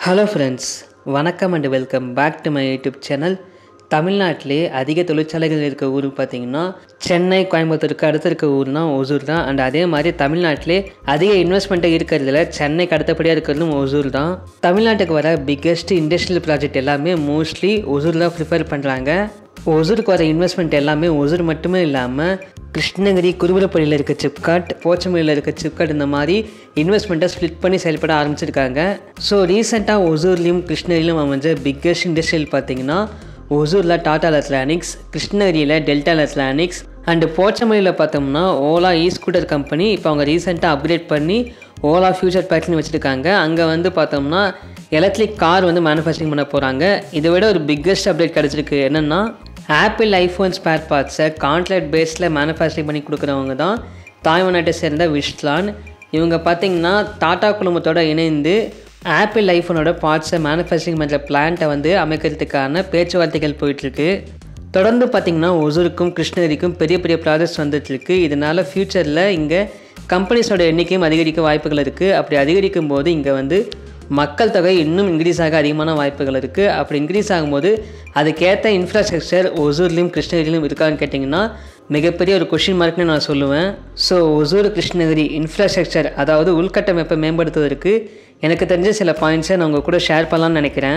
hello friends வணக்கம் and welcome back to my YouTube channel தமிழ்நாட்டிலே அதிக தொழிற்சாலைகள் இருக்க ஊர் பார்த்தீங்கன்னா சென்னை கோயம்புத்தூருக்கு அடுத்து இருக்க ஊர்னா ஒசூர் தான் அண்ட் அதே மாதிரி தமிழ்நாட்டிலே அதிக இன்வெஸ்ட்மெண்ட்டை இருக்கிறதுல சென்னைக்கு அடுத்தபடியாக இருக்கிறதும் ஒசூர் தான் தமிழ்நாட்டுக்கு வர பிக்கெஸ்ட் இண்டஸ்ட்ரியல் ப்ராஜெக்ட் எல்லாமே மோஸ்ட்லி ஒசூர் தான் ப்ரிஃபர் பண்ணுறாங்க ஒசூருக்கு வர இன்வெஸ்ட்மெண்ட் எல்லாமே ஒசூர் மட்டுமே இல்லாமல் கிருஷ்ணகிரி குருபுரப்பள்ளியில் இருக்க சிப்காட் போச்சமல்லியில் இருக்க சிப்காட் இந்த மாதிரி இன்வெஸ்ட்மெண்ட்டை ஸ்ப்ளிட் பண்ணி செயல்பட ஆரம்பிச்சிருக்காங்க ஸோ ரீசெண்டாக ஒசூர்லேயும் கிருஷ்ணகிரியிலும் அமைஞ்ச பிக்கெஸ்ட் இண்டஸ்ட்ரியல் பார்த்தீங்கன்னா ஒசூரில் டாடா எலக்ட்ரானிக்ஸ் கிருஷ்ணகிரியில் டெல்டா எலக்ட்ரானிக்ஸ் அண்டு போச்சமல்லியில் பார்த்தோம்னா ஓலா இ ஸ்கூட்டர் கம்பெனி இப்போ அவங்க ரீசெண்டாக அப்கிரேட் பண்ணி ஓலா ஃபியூச்சர் பேக்னு வச்சுருக்காங்க அங்கே வந்து பார்த்தோம்னா எலக்ட்ரிக் கார் வந்து மேனுஃபேக்சரிங் பண்ண போகிறாங்க இதை விட ஒரு பிக்கெஸ்ட் அப்டேட் கிடச்சிருக்கு என்னென்னா ஆப்பிள் ஐஃபோன் ஸ்பேர் பார்ட்ஸை கான்ட்ராக்ட் பேஸில் மேனுஃபேக்சரிங் பண்ணி கொடுக்குறவங்க தான் தாய்வாநாட்டை சேர்ந்த விஷ்லான் இவங்க பார்த்திங்கன்னா டாடா குழுமத்தோட இணைந்து ஆப்பிள் ஐஃபோனோட பார்ட்ஸை மேனுஃபேக்சரிங் பண்ணுற பிளான்ட்டை வந்து அமைக்கிறதுக்கான பேச்சுவார்த்தைகள் போயிட்டுருக்கு தொடர்ந்து பார்த்திங்கன்னா ஒசூருக்கும் கிருஷ்ணகிரிக்கும் பெரிய பெரிய ப்ராஜெக்ட்ஸ் வந்துட்டுருக்கு இதனால் ஃப்யூச்சரில் இங்கே கம்பெனிஸோட எண்ணிக்கையும் அதிகரிக்க வாய்ப்புகள் இருக்குது அப்படி அதிகரிக்கும் போது இங்கே வந்து மக்கள் தொகை இன்னும் இன்க்ரீஸ் ஆக அதிகமான வாய்ப்புகள் இருக்குது அப்படி இன்க்ரீஸ் ஆகும்போது அதுக்கேற்ற இன்ஃப்ராஸ்ட்ரக்சர் ஒசூர்லேயும் கிருஷ்ணகிரியிலும் இருக்கான்னு கேட்டிங்கன்னா மிகப்பெரிய ஒரு கொஷின் மார்க்னு நான் சொல்லுவேன் ஸோ ஒசூர் கிருஷ்ணகிரி இன்ஃப்ராஸ்ட்ரக்சர் அதாவது உள்கட்டமைப்பை மேம்படுத்துவதற்கு எனக்கு தெரிஞ்ச சில பாயிண்ட்ஸை நான் உங்கள் கூட ஷேர் பண்ணலான்னு நினைக்கிறேன்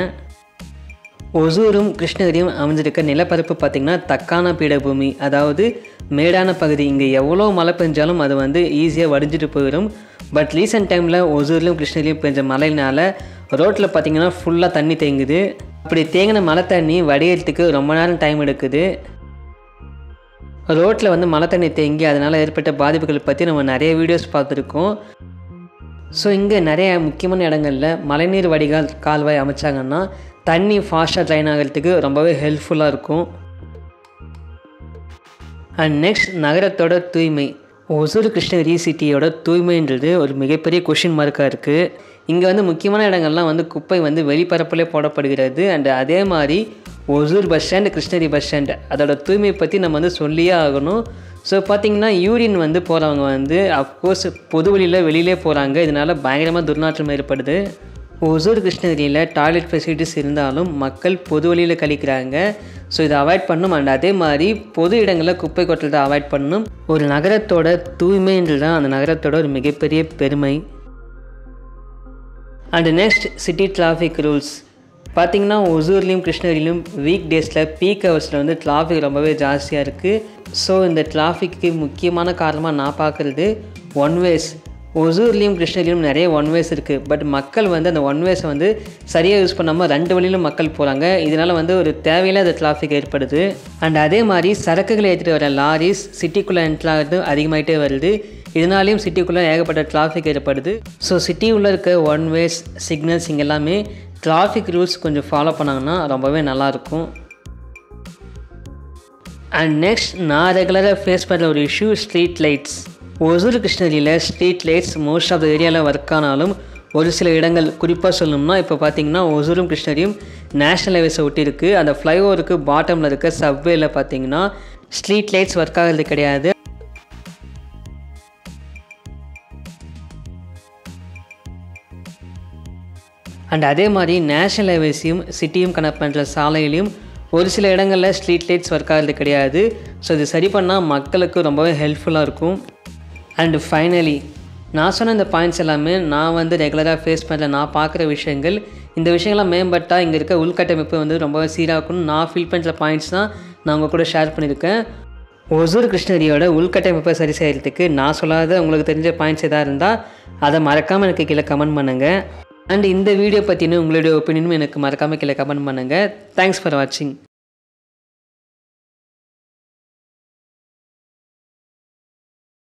ஒசூரும் கிருஷ்ணகிரியும் அமைஞ்சிருக்க நிலப்பரப்பு பார்த்திங்கன்னா தக்கான பீடபூமி அதாவது மேடான பகுதி இங்கே எவ்வளோ மழை பெஞ்சாலும் அது வந்து ஈஸியாக வடிஞ்சிட்டு போயிடும் பட் ரீசெண்ட் டைமில் ஒசூர்லையும் கிருஷ்ணகிரியும் பெஞ்ச மழைனால ரோட்டில் பார்த்திங்கன்னா ஃபுல்லாக தண்ணி தேங்குது அப்படி தேங்கின மழை தண்ணி வடிகிறதுக்கு ரொம்ப நேரம் டைம் எடுக்குது ரோட்டில் வந்து மழை தண்ணி தேங்கி அதனால் ஏற்பட்ட பாதிப்புகள் பற்றி நம்ம நிறைய வீடியோஸ் பார்த்துருக்கோம் ஸோ இங்கே நிறைய முக்கியமான இடங்களில் மழைநீர் வடிகால் கால்வாய் அமைச்சாங்கன்னா தண்ணி ஃபாஸ்ட்டாக ட்ரைன் ஆகிறதுக்கு ரொம்பவே ஹெல்ப்ஃபுல்லாக இருக்கும் அண்ட் நெக்ஸ்ட் நகரத்தோட தூய்மை ஒசூர் கிருஷ்ணகிரி சிட்டியோட தூய்மைன்றது ஒரு மிகப்பெரிய கொஷின் மார்க்காக இருக்குது இங்கே வந்து முக்கியமான இடங்கள்லாம் வந்து குப்பை வந்து வெளிப்பரப்பிலே போடப்படுகிறது அண்ட் அதே மாதிரி Hosur bus stand Krishnagiri bus stand அதோட தூய்மை பற்றி நம்ம வந்து சொல்லியே ஆகணும் ஸோ பார்த்திங்கன்னா யூரின் வந்து போகிறவங்க வந்து அஃப்கோர்ஸ் பொது வழியில் வெளியிலே போகிறாங்க இதனால் பயங்கரமாக துர்நாற்றம் ஏற்படுது ஒசூர் கிருஷ்ணகிரியில் டாய்லெட் ஃபெசிலிட்டிஸ் இருந்தாலும் மக்கள் பொது வழியில் கழிக்கிறாங்க ஸோ இதை அவாய்ட் பண்ணும் அண்ட் அதே மாதிரி பொது இடங்களில் குப்பை கொட்டுறதை அவாய்ட் பண்ணணும் ஒரு நகரத்தோட தூய்மைன்றது தான் அந்த நகரத்தோட ஒரு மிகப்பெரிய பெருமை and next city traffic rules பார்த்திங்கன்னா ஒசூர்லேயும் கிருஷ்ணகிரிலையும் வீக் டேஸில் பீக் ஹவர்ஸில் வந்து டிராஃபிக் ரொம்பவே ஜாஸ்தியாக இருக்குது ஸோ இந்த டிராஃபிக்கு முக்கியமான காரணமாக நான் பார்க்குறது ஒன் வேஸ் ஒசூர்லேயும் கிருஷ்ணகிரியும் நிறைய ஒன் வேஸ் இருக்குது பட் மக்கள் வந்து அந்த ஒன் வேஸை வந்து சரியாக யூஸ் பண்ணாமல் ரெண்டு வழியிலும் மக்கள் போகிறாங்க இதனால் வந்து ஒரு தேவையில்லாத டிராஃபிக் ஏற்படுது அண்ட் அதே மாதிரி சரக்குகளை ஏற்றிட்டு வர லாரிஸ் சிட்டிக்குள்ளே என்ட்ராகிறது அதிகமாகிட்டே வருது இதனாலையும் சிட்டிக்குள்ளே ஏகப்பட்ட டிராஃபிக் ஏற்படுது ஸோ சிட்டி உள்ளே இருக்க ஒன் வேஸ் சிக்னல்ஸ் இங்கே எல்லாமே டிராஃபிக் ரூல்ஸ் கொஞ்சம் ஃபாலோ பண்ணாங்கன்னா ரொம்பவே நல்லாயிருக்கும் அண்ட் நெக்ஸ்ட் நான் ரெகுலராக ஃபேஸ் பண்ணுற ஒரு இஷ்யூ ஸ்ட்ரீட் லைட்ஸ் ஒசூர் கிருஷ்ணகிரியில் street lights most of the ஏரியாவில் ஒர்க் ஆனாலும் ஒரு சில இடங்கள் குறிப்பாக சொல்லணும்னா இப்போ பார்த்தீங்கன்னா ஒசூரும் கிருஷ்ணகிரியும் நேஷனல் ஹைவேஸை ஒட்டி இருக்குது அந்த ஃப்ளைஓவருக்கு பாட்டமில் இருக்க சப்வேல பார்த்தீங்கன்னா ஸ்ட்ரீட் லைட்ஸ் ஒர்க் ஆகிறது கிடையாது அண்ட் அதே மாதிரி நேஷனல் ஹைவேஸையும் சிட்டியும் கனெக்ட் பண்ணுற சாலையிலையும் ஒரு சில இடங்களில் ஸ்ட்ரீட் லைட்ஸ் ஒர்க் ஆகிறது கிடையாது ஸோ இது சரி பண்ணால் மக்களுக்கு ரொம்பவே ஹெல்ப்ஃபுல்லாக இருக்கும் அண்டு ஃபைனலி நான் சொன்ன இந்த பாயிண்ட்ஸ் எல்லாமே நான் வந்து ரெகுலராக ஃபேஸ் பண்ணுற நான் பார்க்குற விஷயங்கள் இந்த விஷயங்கள்லாம் மேம்பட்டால் இங்கே இருக்க உள்கட்டமைப்பு வந்து ரொம்பவே சீராகணும்னு நான் ஃபீல் பண்ணுற பாயிண்ட்ஸ் தான் நான் உங்கள் கூட ஷேர் பண்ணியிருக்கேன் ஒசூர் கிருஷ்ணகிரியோட உள்கட்டமைப்பை சரி செய்கிறதுக்கு நான் சொல்லாத உங்களுக்கு தெரிஞ்ச பாயிண்ட்ஸ் எதாவது இருந்தால் அதை மறக்காமல் எனக்கு கீழே கமெண்ட் பண்ணுங்கள் அண்ட் இந்த வீடியோ பற்றின உங்களுடைய ஒப்பீனியனும் எனக்கு மறக்காமல் கீழே கமெண்ட் பண்ணுங்கள் தேங்க்ஸ் ஃபார் வாட்சிங்